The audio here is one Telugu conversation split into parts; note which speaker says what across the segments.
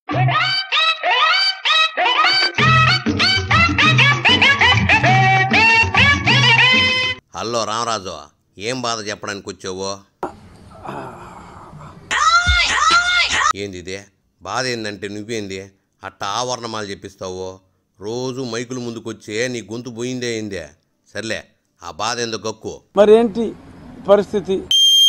Speaker 1: హలో రామరాజు ఏం బాధ చెప్పడానికి వచ్చావో ఏంది ఇదే బాధ ఏందంటే నువ్వేంది అట్ట ఆవరణమాలు చెప్పిస్తావు రోజు మైకుల ముందుకొచ్చే నీ గొంతు పోయిందే ఏందే సర్లే ఆ బాధ ఎందుకు గక్కు
Speaker 2: మరి ఏంటి పరిస్థితి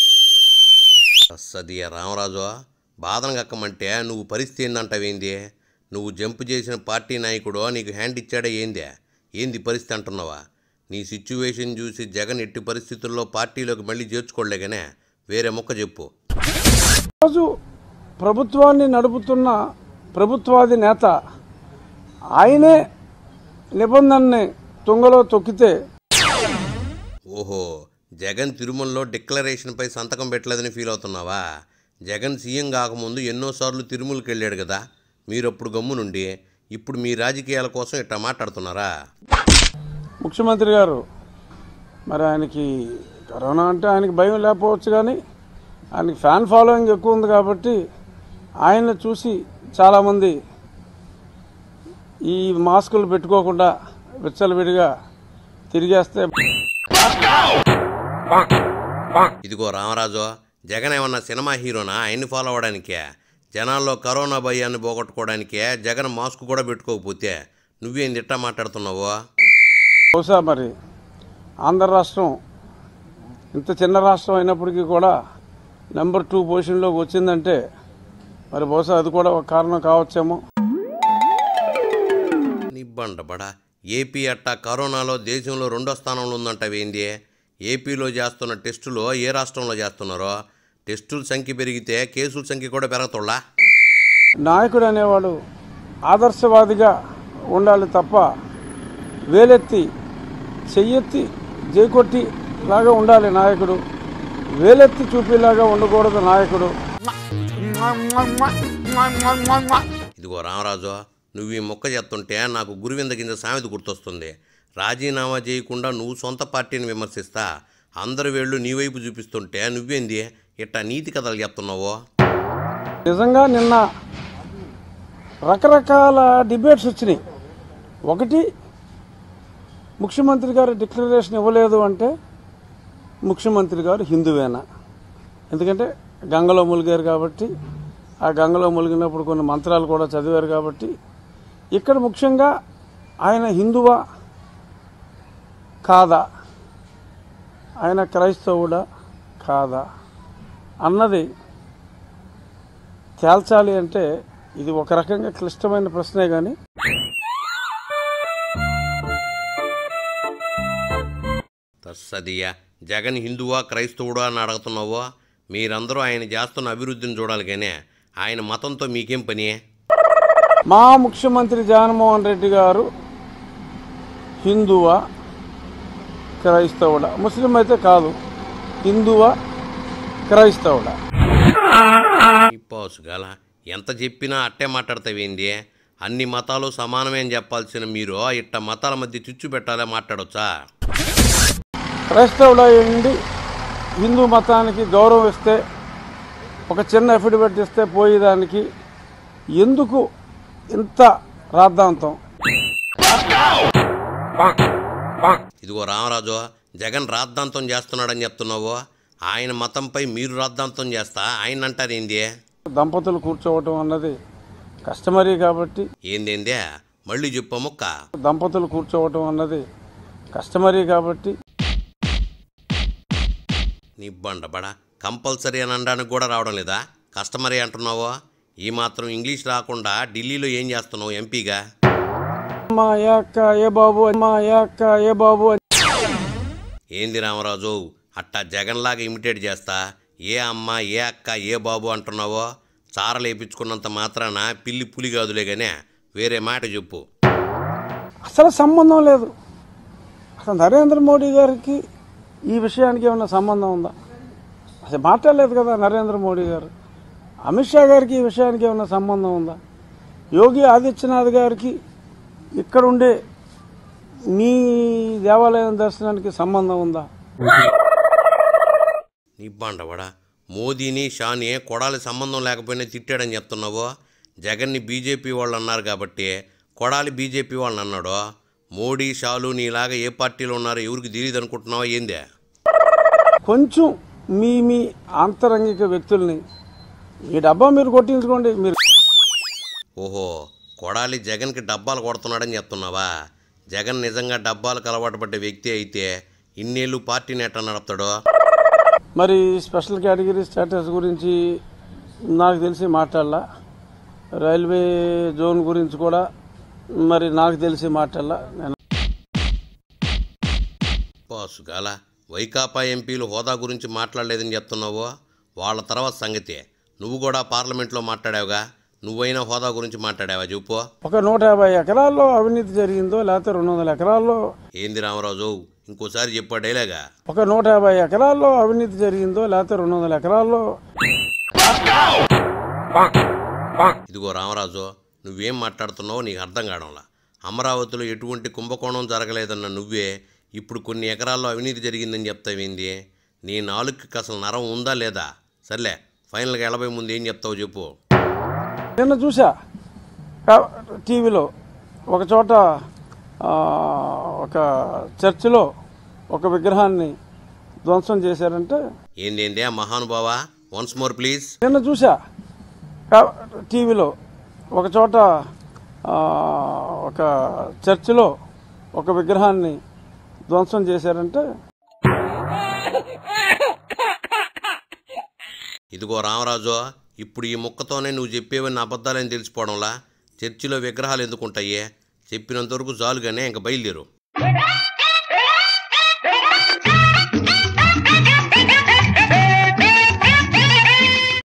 Speaker 1: సదియ రామరాజు బాధను కక్కమంటే నువ్వు పరిస్థితి ఏందంటావేంది నువ్వు జంప్ చేసిన పార్టీ నాయకుడు నీకు హ్యాండ్ ఇచ్చాడే ఏందే ఏంది పరిస్థితి అంటున్నావా నీ సిచ్యువేషన్ చూసి జగన్ ఎట్టి పరిస్థితుల్లో పార్టీలోకి మళ్ళీ చేర్చుకోలేగానే వేరే మొక్క చెప్పు
Speaker 2: రోజు ప్రభుత్వాన్ని నడుపుతున్న ప్రభుత్వాది నేత ఆయనే నిబంధనని తుంగలో తొక్కితే
Speaker 1: ఓహో జగన్ తిరుమలలో డిక్లరేషన్పై సంతకం పెట్టలేదని ఫీల్ అవుతున్నావా జగన్ సీఎం కాకముందు ఎన్నోసార్లు తిరుమలకి వెళ్ళాడు కదా మీరప్పుడు గమ్మునుండి ఇప్పుడు మీ రాజకీయాల కోసం ఇట్లా మాట్లాడుతున్నారా
Speaker 2: ముఖ్యమంత్రి గారు మరి ఆయనకి కరోనా అంటే ఆయనకి భయం లేకపోవచ్చు కానీ ఆయనకి ఫ్యాన్ ఫాలోయింగ్ ఎక్కువ ఉంది కాబట్టి ఆయన చూసి చాలామంది ఈ మాస్కులు పెట్టుకోకుండా విచ్చలవిడిగా తిరిగేస్తే
Speaker 1: ఇదిగో రామరాజు జగన్ ఏమన్నా సినిమా హీరోనా ఆయన్ని ఫాలో అవ్వడానికే జనాల్లో కరోనా భయాన్ని పోగొట్టుకోవడానికే జగన్ మాస్క్ కూడా పెట్టుకోకపోతే నువ్వేం తిట్టా మాట్లాడుతున్నావు
Speaker 2: బహుశా మరి ఆంధ్ర రాష్ట్రం ఇంత చిన్న రాష్ట్రం అయినప్పటికీ కూడా నెంబర్ టూ పొజిషన్లోకి వచ్చిందంటే మరి బహుశా అది కూడా ఒక కారణం కావచ్చేమో
Speaker 1: నిబ్బండబడా ఏపీ అట్టా కరోనాలో దేశంలో రెండో స్థానంలో ఉందంటావేంది ఏపీలో చేస్తున్న టెస్టులో ఏ రాష్ట్రంలో చేస్తున్నారో టెస్టుల సంఖ్య పెరిగితే కేసుల సంఖ్య కూడా పెరగతోళ్ళా
Speaker 2: నాయకుడు అనేవాడు ఆదర్శవాదిగా ఉండాలి తప్ప వేలెత్తి చెయ్యెత్తి జైకొట్టి లాగా ఉండాలి నాయకుడు వేలెత్తి చూపేలాగా ఉండకూడదు నాయకుడు
Speaker 1: ఇదిగో రామరాజు నువ్వు ఈ మొక్క చేస్తుంటే నాకు గురువింద కింద సామెత గుర్తొస్తుంది రాజీనామా చేయకుండా నువ్వు సొంత పార్టీని విమర్శిస్తా అందరి వేళ్ళు నీ వైపు చూపిస్తుంటే నువ్వేంది ఇట్టా నీతి కథలు చెప్తున్నావు
Speaker 2: నిజంగా నిన్న రకరకాల డిబేట్స్ వచ్చినాయి ఒకటి ముఖ్యమంత్రి గారు డిక్లరేషన్ ఇవ్వలేదు అంటే ముఖ్యమంత్రి గారు హిందువేనా ఎందుకంటే గంగలో ములిగారు కాబట్టి ఆ గంగలో ములిగినప్పుడు కొన్ని మంత్రాలు కూడా చదివారు కాబట్టి ఇక్కడ ముఖ్యంగా ఆయన హిందువా కాదా ఆయన క్రైస్తవుడా కాదా అన్నది తేల్చాలి అంటే ఇది ఒక రకంగా క్లిష్టమైన ప్రశ్నే కానీ
Speaker 1: తస్సదియా జగన్ హిందువా క్రైస్తవుడా అని అడుగుతున్నావో మీరందరూ ఆయన చేస్తున్న అభివృద్ధిని చూడాలి కానీ ఆయన మతంతో మీకేం పని
Speaker 2: మా ముఖ్యమంత్రి జగన్మోహన్ రెడ్డి గారు హిందువా క్రైస్తవుడా ముస్లిం అయితే కాదు హిందువా క్రైస్తవుడా
Speaker 1: ఇప్పాసుగాల ఎంత చెప్పినా అట్టే మాట్లాడతావేంది అన్ని మతాలు సమానమే అని చెప్పాల్సిన మీరు ఇట్ట మతాల మధ్య చిచ్చు పెట్టాలే మాట్లాడొచ్చా
Speaker 2: క్రైస్తవుడు ఉండి హిందూ మతానికి గౌరవం ఇస్తే ఒక చిన్న అఫిడవిట్ ఇస్తే పోయేదానికి ఎందుకు ఇంత రాద్ధాంతం
Speaker 1: ఇదిగో రామరాజు జగన్ రాద్ధాంతం చేస్తున్నాడని చెప్తున్నావు ఆయన మతంపై మీరు రాద్ధాంతం చేస్తా ఆయన అంటారేంది
Speaker 2: దంపతులు కూర్చోవటం అన్నది కస్టమరీ కాబట్టి
Speaker 1: ఏందేందే మళ్ళీ చెప్పు ముక్క
Speaker 2: దంపతులు కూర్చోవటం అన్నది కస్టమరీ కాబట్టి
Speaker 1: నీ బండబడా కంపల్సరీ అని అనడానికి కూడా రావడం లేదా కస్టమరీ అంటున్నావు ఈ మాత్రం ఇంగ్లీష్ రాకుండా ఢిల్లీలో ఏం చేస్తున్నావు ఎంపీగా
Speaker 2: అమ్మా ఏ అక్క ఏ బాబు అమ్మా ఏ అక్క ఏ బాబు అని
Speaker 1: ఏంది రామరాజు అట్టా జగన్లాగా ఇమిటేట్ చేస్తా ఏ అమ్మ ఏ అక్క ఏ బాబు అంటున్నావో చారలు వేయించుకున్నంత మాత్రాన పిల్లి పులి కాదులే గానే వేరే మాట చెప్పు
Speaker 2: అసలు సంబంధం లేదు అసలు నరేంద్ర మోడీ గారికి ఈ విషయానికి ఏమైనా సంబంధం ఉందా అసలు మాట్లాడలేదు కదా నరేంద్ర మోడీ గారు అమిత్ షా గారికి ఈ విషయానికి ఏమైనా సంబంధం ఉందా యోగి ఆదిత్యనాథ్ గారికి ఇక్కడ ఉండే మీ దేవాలయం దర్శనానికి సంబంధం ఉందా
Speaker 1: నీ బండవాడా మోదీని షాని కొడాలి సంబంధం లేకపోయినా తిట్టాడని చెప్తున్నావు జగన్ని బీజేపీ వాళ్ళు అన్నారు కాబట్టి కొడాలి బీజేపీ వాళ్ళని అన్నాడు మోడీ షాలు నీలాగా ఏ పార్టీలో ఉన్నారో ఎవరికి తెలియదు అనుకుంటున్నావా ఏందే
Speaker 2: కొంచెం మీ మీ ఆంతరంగిక వ్యక్తుల్ని ఈ డబ్బా మీరు కొట్టించుకోండి మీరు
Speaker 1: ఓహో కొడాలి జగన్కి డబ్బాలు కొడుతున్నాడని చెప్తున్నావా జగన్ నిజంగా డబ్బాలకు అలవాటు పడ్డ వ్యక్తి అయితే ఇన్నేళ్ళు పార్టీని ఎట్లా నడుపుతాడో
Speaker 2: మరి స్పెషల్ కేటగిరీ స్టేటస్ గురించి నాకు తెలిసి మాట్లాడాల రైల్వే జోన్ గురించి కూడా మరి నాకు తెలిసి మాట్లాడాల నేను
Speaker 1: పాసుగాల వైకాపా ఎంపీలు హోదా గురించి మాట్లాడలేదని చెప్తున్నావు వాళ్ళ తర్వాత సంగతి నువ్వు కూడా పార్లమెంట్లో మాట్లాడావుగా నువ్వైనా హోదా గురించి మాట్లాడావా చెప్పు
Speaker 2: ఒక నూట యాభై ఎకరాల్లో అవినీతి జరిగిందో లేకపోతే రెండు వందల ఎకరాల్లో
Speaker 1: ఏంది రామరాజు ఇంకోసారి చెప్పా డైలాగా
Speaker 2: ఒక నూట యాభై ఎకరాల్లో అవినీతి జరిగిందో లేకపోతే రెండు వందల ఎకరాల్లో
Speaker 1: ఇదిగో రామరాజు నువ్వేం మాట్లాడుతున్నావో నీకు అర్థం కావడంలా అమరావతిలో ఎటువంటి కుంభకోణం జరగలేదన్న నువ్వే ఇప్పుడు కొన్ని ఎకరాల్లో అవినీతి జరిగిందని చెప్తావేంది నీ నాలుగుకి అసలు నరం ఉందా లేదా సర్లే ఫైనల్గా ఎనభై ముందు ఏం చెప్తావు చెప్పు
Speaker 2: నిన్న చూసా కా- టీవీలో ఒక చోట ఆ, ఒక చర్చిలో ఒక విగ్రహాన్ని ధ్వంసం చేశారంటే
Speaker 1: ఏందేందే ఆ మహానుభావా వన్స్ మోర్ ప్లీజ్
Speaker 2: నిన్న చూసా కా- టీవీలో ఒక చోట ఆ, ఒక చర్చిలో ఒక విగ్రహాన్ని ధ్వంసం చేశారంటే
Speaker 1: ఇదిగో రామరాజు ఇప్పుడు ఈ ముక్కతోనే నువ్వు చెప్పేవన్నీ అబద్ధాలని తెలిసిపోవడంలా చర్చిలో విగ్రహాలు ఎందుకుంటాయి చెప్పినంతవరకు చాలుగానే ఇంక బయలుదేరు